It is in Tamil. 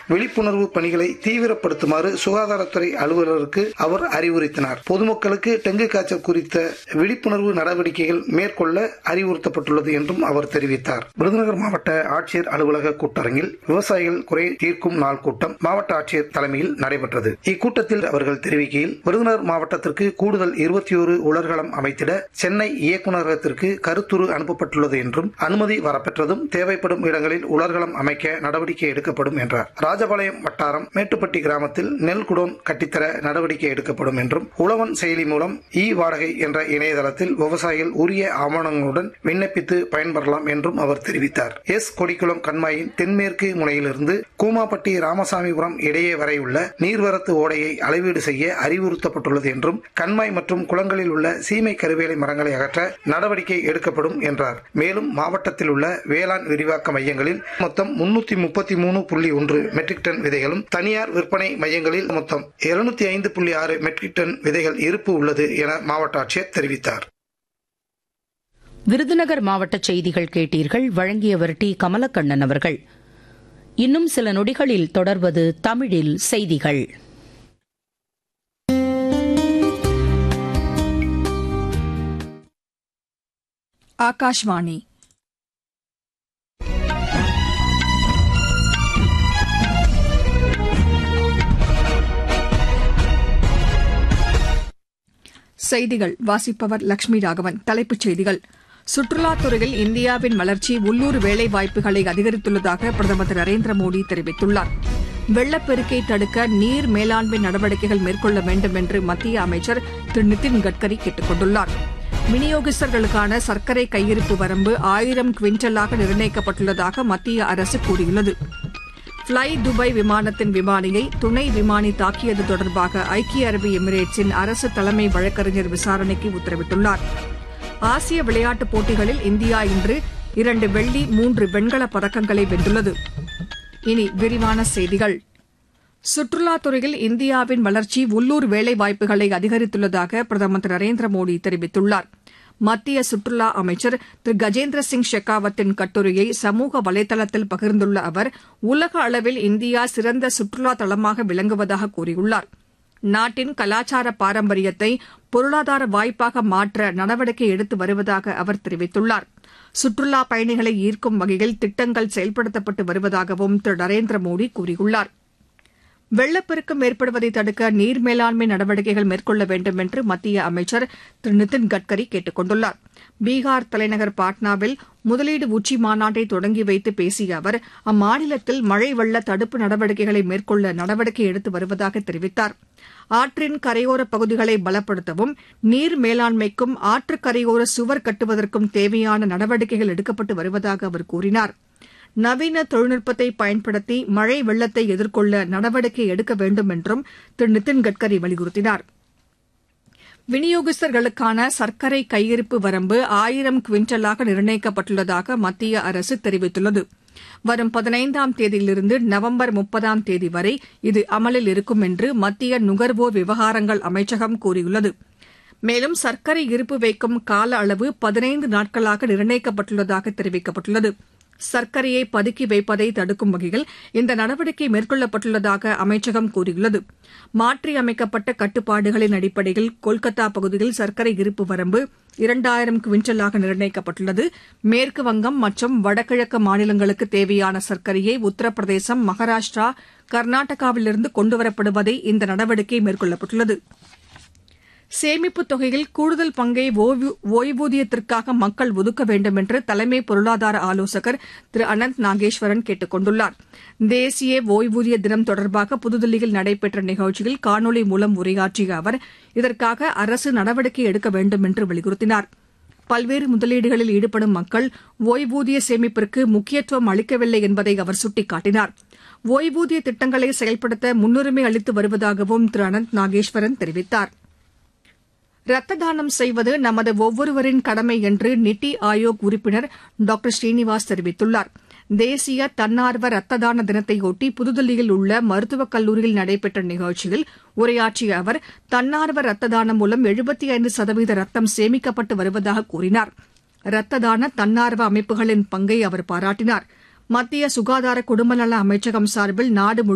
விழிப்புணர்வு பணிகளை தீவிரப்படுத்துமாறு சுகாதாரத்துறை அலுவலருக்கு அவர் அறிவுறுத்தினார் பொதுமக்களுக்கு டெங்கு காய்ச்சல் குறித்த விழிப்புணர்வு நடவடிக்கைகள் மேற்கொள்ள அறிவுறுத்தப்பட்டுள்ளது என்றும் அவர் தெரிவித்தார் விருதுநகர் மாவட்ட ஆட்சியர் அலுவலக கூட்டரங்கில் விவசாயிகள் குறை தீர்க்கும் நாள் கூட்டம் மாவட்ட ஆட்சியர் தலைமையில் நடைபெற்றது இக்கூட்டத்தில் அவர்கள் தெரிவிக்கையில் விருதுநகர் மாவட்டத்திற்கு கூடுதல் இருபத்தி ஒரு உலர்களம் அமைத்திட சென்னை இயக்குநரகத்திற்கு கருத்துரு அனுப்பப்பட்டுள்ளது என்றும் அனுமதி வரப்பெற்றதும் தேவைப்படும் இடங்களில் உலர்களம் அமைக்க நடவடிக்கை எடுக்கப்படும் என்றார் ராஜபாளையம் வட்டாரம் மேட்டுப்பட்டி கிராமத்தில் நெல் குடோன் கட்டித்தர நடவடிக்கை எடுக்கப்படும் என்றும் உழவன் செயலி மூலம் இ வாடகை என்ற இணையதளத்தில் விவசாயிகள் உரிய ஆவணங்களுடன் விண்ணப்பித்து பயன்பெறலாம் என்றும் அவர் தெரிவித்தார் எஸ் கொடிக்குளம் கண்மாயின் தென்மேற்கு முனையிலிருந்து கூமாப்பட்டி ராமசாமிபுரம் இடையே வரை உள்ள நீர்வரத்து ஓடையை அளவீடு செய்ய அறிவுறுத்தப்பட்டுள்ளது என்றும் கண்மாய் மற்றும் குளங்களில் உள்ள சீமை கருவேலை மரங்களை அகற்ற நடவடிக்கை எடுக்கப்படும் என்றார் மேலும் மாவட்டத்தில் உள்ள வேளாண் விரிவாக்க மையங்களில் மொத்தம் முன்னூத்தி முப்பத்தி மூணு புள்ளி ஒன்று மெட்ரிக் டன் விதைகளும் தனியார் விற்பனை மையங்களில் மொத்தம் இருநூத்தி ஐந்து புள்ளி ஆறு மெட்ரிக் டன் விதைகள் இருப்பு உள்ளது என மாவட்ட ஆட்சியர் தெரிவித்தார் விருதுநகர் மாவட்ட செய்திகள் கேட்டீர்கள் வழங்கியவர் டி கமலக்கண்ணன் அவர்கள் இன்னும் சில நொடிகளில் தொடர்வது தமிழில் செய்திகள் ஆகாஷ்வாணி செய்திகள் வாசிப்பவர் லட்சுமி ராகவன் தலைப்புச் செய்திகள் சுற்றுலாத் துறையில் இந்தியாவின் வளர்ச்சி உள்ளூர் வேலைவாய்ப்புகளை அதிகரித்துள்ளதாக பிரதமர் திரு நரேந்திர மோடி தெரிவித்துள்ளார் வெள்ளப்பெருக்கை தடுக்க நீர் மேலாண்மை நடவடிக்கைகள் மேற்கொள்ள வேண்டும் என்று மத்திய அமைச்சர் திரு நிதின் கட்கரி கேட்டுக் கொண்டுள்ளார் விநியோகஸ்தர்களுக்கான சர்க்கரை கையிருப்பு வரம்பு ஆயிரம் குவிண்டலாக நிர்ணயிக்கப்பட்டுள்ளதாக மத்திய அரசு கூறியுள்ளது ஃப்ளை துபாய் விமானத்தின் விமானியை துணை விமானி தாக்கியது தொடர்பாக ஐக்கிய அரபு எமிரேட்ஸின் அரசு தலைமை வழக்கறிஞர் விசாரணைக்கு உத்தரவிட்டுள்ளார் ஆசிய விளையாட்டுப் போட்டிகளில் இந்தியா இன்று இரண்டு வெள்ளி மூன்று வெண்கலப் பதக்கங்களை வென்றுள்ளது இனி விரிவான செய்திகள் சுற்றுலாத் துறையில் இந்தியாவின் வளர்ச்சி உள்ளூர் வேலைவாய்ப்புகளை அதிகரித்துள்ளதாக பிரதமர் திரு நரேந்திர மோடி தெரிவித்துள்ளார் மத்திய சுற்றுலா அமைச்சர் திரு கஜேந்திர சிங் ஷெகாவத்தின் கட்டுரையை சமூக வலைதளத்தில் பகிர்ந்துள்ள அவர் உலக அளவில் இந்தியா சிறந்த சுற்றுலா தளமாக விளங்குவதாக கூறியுள்ளார் நாட்டின் கலாச்சார பாரம்பரியத்தை பொருளாதார வாய்ப்பாக மாற்ற நடவடிக்கை எடுத்து வருவதாக அவர் தெரிவித்துள்ளார் சுற்றுலா பயணிகளை ஈர்க்கும் வகையில் திட்டங்கள் செயல்படுத்தப்பட்டு வருவதாகவும் திரு நரேந்திர மோடி கூறியுள்ளார் வெள்ளப்பெருக்கம் ஏற்படுவதை தடுக்க நீர் மேலாண்மை நடவடிக்கைகள் மேற்கொள்ள வேண்டும் என்று மத்திய அமைச்சர் திரு நிதின் கட்கரி கேட்டுக் கொண்டுள்ளார் பீகார் தலைநகர் பாட்னாவில் முதலீடு உச்சி மாநாட்டை தொடங்கி வைத்து பேசிய அவர் அம்மாநிலத்தில் மழை வெள்ள தடுப்பு நடவடிக்கைகளை மேற்கொள்ள நடவடிக்கை எடுத்து வருவதாக தெரிவித்தார் ஆற்றின் கரையோர பகுதிகளை பலப்படுத்தவும் நீர் மேலாண்மைக்கும் ஆற்று கரையோர சுவர் கட்டுவதற்கும் தேவையான நடவடிக்கைகள் எடுக்கப்பட்டு வருவதாக அவர் கூறினார் நவீன தொழில்நுட்பத்தை பயன்படுத்தி மழை வெள்ளத்தை எதிர்கொள்ள நடவடிக்கை எடுக்க வேண்டும் என்றும் திரு நிதின் கட்கரி வலியுறுத்தினார் விநியோகஸ்தர்களுக்கான சர்க்கரை கையிருப்பு வரம்பு ஆயிரம் குவிண்டலாக நிர்ணயிக்கப்பட்டுள்ளதாக மத்திய அரசு தெரிவித்துள்ளது வரும் பதினைந்தாம் தேதியிலிருந்து நவம்பர் முப்பதாம் தேதி வரை இது அமலில் இருக்கும் என்று மத்திய நுகர்வோர் விவகாரங்கள் அமைச்சகம் கூறியுள்ளது மேலும் சர்க்கரை இருப்பு வைக்கும் கால அளவு பதினைந்து நாட்களாக நிர்ணயிக்கப்பட்டுள்ளதாக தெரிவிக்கப்பட்டுள்ளது சர்க்கரையை பதுக்கி வைப்பதை தடுக்கும் வகையில் இந்த நடவடிக்கை மேற்கொள்ளப்பட்டுள்ளதாக அமைச்சகம் கூறியுள்ளது மாற்றியமைக்கப்பட்ட கட்டுப்பாடுகளின் அடிப்படையில் கொல்கத்தா பகுதியில் சர்க்கரை இருப்பு வரம்பு இரண்டாயிரம் குவிண்டலாக நிர்ணயிக்கப்பட்டுள்ளது மேற்கு வங்கம் மற்றும் வடகிழக்கு மாநிலங்களுக்கு தேவையான சர்க்கரையை உத்தரப்பிரதேசம் மகாராஷ்டிரா கர்நாடகாவிலிருந்து கொண்டுவரப்படுவதை இந்த நடவடிக்கை மேற்கொள்ளப்பட்டுள்ளது சேமிப்புத் தொகையில் கூடுதல் பங்கை ஓய்வூதியத்திற்காக மக்கள் ஒதுக்க வேண்டும் என்று தலைமை பொருளாதார ஆலோசகர் திரு அனந்த் நாகேஸ்வரன் கேட்டுக் கொண்டுள்ளார் தேசிய ஓய்வூதிய தினம் தொடர்பாக புதுதில்லியில் நடைபெற்ற நிகழ்ச்சியில் காணொலி மூலம் உரையாற்றிய அவர் இதற்காக அரசு நடவடிக்கை எடுக்க வேண்டும் என்று வலியுறுத்தினார் பல்வேறு முதலீடுகளில் ஈடுபடும் மக்கள் ஓய்வூதிய சேமிப்பிற்கு முக்கியத்துவம் அளிக்கவில்லை என்பதை அவர் சுட்டிக்காட்டினார் ஓய்வூதிய திட்டங்களை செயல்படுத்த முன்னுரிமை அளித்து வருவதாகவும் திரு அனந்த் நாகேஸ்வரன் தெரிவித்தாா் ரத்த தானம் செய்வது நமது ஒவ்வொருவரின் கடமை என்று நித்தி ஆயோக் உறுப்பினர் டாக்டர் ஸ்ரீனிவாஸ் தெரிவித்துள்ளார் தேசிய தன்னார்வ ரத்த தான தினத்தையொட்டி புதுதில்லியில் உள்ள மருத்துவக் கல்லூரியில் நடைபெற்ற நிகழ்ச்சியில் உரையாற்றிய அவர் தன்னார்வ ரத்த தானம் மூலம் எழுபத்தி ஐந்து சதவீத ரத்தம் சேமிக்கப்பட்டு வருவதாக கூறினார் ரத்த தான தன்னார்வ அமைப்புகளின் பங்கை அவர் பாராட்டினார் மத்திய சுகாதார குடும்பநல அமைச்சகம் சார்பில் நாடு